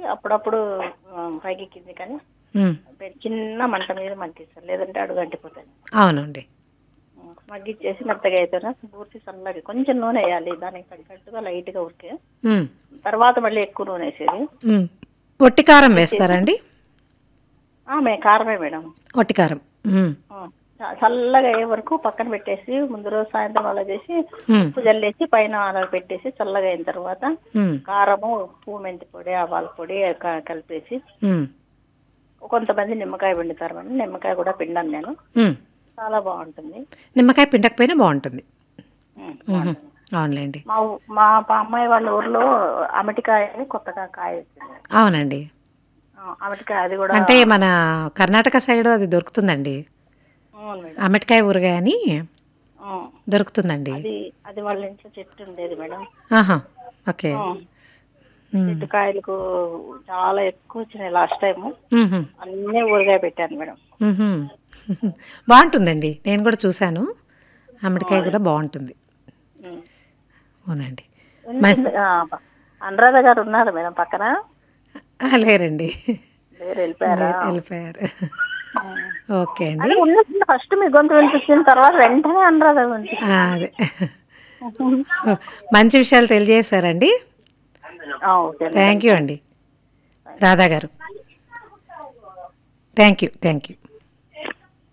అప్పుడప్పుడు ఆ, పైకి కింది కానీ ఉమ్, పె- చిన్న మంట మీద మగ్గిస్తారు లేదంటే అడుగు అంటిపోతాయి అవునండి ఉమ్, మగ్గిచ్చేసి మెత్తగా అయితేనే పూర్తి సన్నగా కొంచెం నూనె వేయాలి దానికి తగ్గట్టుగా లైట్గా ఉరికే ఉమ్, తర్వాత మళ్ళీ ఎక్కువ నూనె వేసేది ఉమ్. ఒట్టి కారం వేస్తారండి ఆ, మే కారమే మేడం ఒట్టి కారం ఉమ్, ఆ, చ- చల్లగా అయ్యే వరకు పక్కన పెట్టేసి ముందు రోజు సాయంత్రం అలా చేసి ఉమ్, ఉప్పు జల్లేసి పైన అలా పెట్టేసి చల్లగా అయిన తర్వాత ఉమ్, కారము ఉప్పు మెంతి పొడి ఆవాల పొడి క- కలిపేసి ఉమ్, కొంతమంది నిమ్మకాయ పిండుతారు మేడం నిమ్మకాయ కూడా పిండాను నేను ఉమ్. చాలా బాగుంటుంది నిమ్మకాయ పిండకపోయినా బాగుంటుంది ఉమ్, ఉహు, బాగుంటుంది. అవునులేండి మా ఊ- మా పా- అమ్మాయి వాళ్ళ ఊర్లో అమటికాయ అని కొత్తగా కాయ వచ్చింది అవునండి ఆ, అమటికాయ అది కూడా అంటే మన కర్ణాటక సైడ్ అది దొరుకుతుందండి అవును మేడం అమ్మటికాయ ఊరగాయ అని ఆ, దొరుకుతుందండి అది అది వాళ్ళ ఇంట్లో చెట్టు ఉండేది మేడం ఆహా ఓకే ఆ, ఉమ్, చెట్టు కాయలకు చాలా ఎక్కువ వచ్చినాయి లాస్ట్ టైం ఉహు, అన్నీ ఊరగాయ పెట్టాను మేడం ఉహు. బాగుంటుందండి నేను కూడా చూశాను అమ్మటికాయ కూడా బాగుంటుంది ఉమ్. అవునండి ఆ, అనురాధ గారు ఉన్నారు మేడం పక్కన ఆ, లేరండి వేరే వెళ్ళిపోయారా లేరు, వెళ్ళిపోయారు ఓకే అండి అది ఉన్నట్టు ఫస్ట్ మీ గొంతు వినిపించిన తర్వాత వెంటనే అనురాధ వినిపించింది ఆ, అదే మంచి విషయాలు తెలియజేశారండి ఆ, ఓకే మేడం. థ్యాంక్ యూ అండి రాధా గారు థ్యాంక్ యూ థ్యాంక్ యూ